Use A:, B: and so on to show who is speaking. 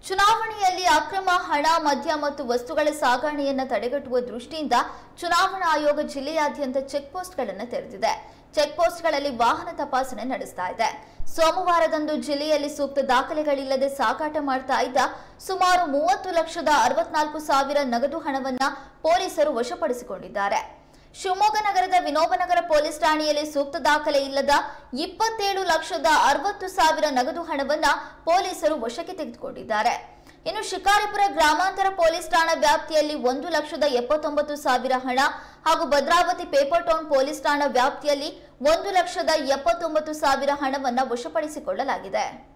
A: ಚುನಾವಣೆಯಲ್ಲಿ ಅಕ್ರಮ ಹಣ ಮದ್ಯ ಮತ್ತು ವಸ್ತುಗಳ ಸಾಗಣೆಯನ್ನ ತಡೆಗಟ್ಟುವ ದೃಷ್ಟಿಯಿಂದ ಚುನಾವಣಾ ಆಯೋಗ ಜಿಲ್ಲೆಯಾದ್ಯಂತ ಚೆಕ್ ಪೋಸ್ಟ್ಗಳನ್ನು ತೆರೆದಿದೆ ಚೆಕ್ ಪೋಸ್ಟ್ಗಳಲ್ಲಿ ವಾಹನ ತಪಾಸಣೆ ನಡೆಸ್ತಾ ಇದೆ ಸೋಮವಾರದಂದು ಜಿಲ್ಲೆಯಲ್ಲಿ ಸೂಕ್ತ ದಾಖಲೆಗಳಿಲ್ಲದೆ ಸಾಗಾಟ ಮಾಡ್ತಾ ಇದ್ದ ಸುಮಾರು ಮೂವತ್ತು ಲಕ್ಷದ ಅರವತ್ನಾಲ್ಕು ಸಾವಿರ ನಗದು ಹಣವನ್ನ ಪೊಲೀಸರು ವಶಪಡಿಸಿಕೊಂಡಿದ್ದಾರೆ ಶಿವಮೊಗ್ಗ ನಗರದ ವಿನೋಬನಗರ ಪೊಲೀಸ್ ಠಾಣೆಯಲ್ಲಿ ಸೂಕ್ತ ದಾಖಲೆ ಇಲ್ಲದ ಇಪ್ಪತ್ತೇಳು ಲಕ್ಷದ ಅರವತ್ತು ಸಾವಿರ ನಗದು ಹಣವನ್ನ ಪೊಲೀಸರು ವಶಕ್ಕೆ ತೆಗೆದುಕೊಂಡಿದ್ದಾರೆ ಇನ್ನು ಶಿಕಾರಿಪುರ ಗ್ರಾಮಾಂತರ ಪೊಲೀಸ್ ಠಾಣಾ ವ್ಯಾಪ್ತಿಯಲ್ಲಿ ಒಂದು ಲಕ್ಷದ ಎಪ್ಪತ್ತೊಂಬತ್ತು ಸಾವಿರ ಹಣ ಹಾಗೂ ಭದ್ರಾವತಿ ಪೇಪರ್ ಟೌನ್ ಪೊಲೀಸ್ ಠಾಣಾ ವ್ಯಾಪ್ತಿಯಲ್ಲಿ ಒಂದು ಲಕ್ಷದ ಎಪ್ಪತ್ತೊಂಬತ್ತು ಸಾವಿರ ಹಣವನ್ನ ವಶಪಡಿಸಿಕೊಳ್ಳಲಾಗಿದೆ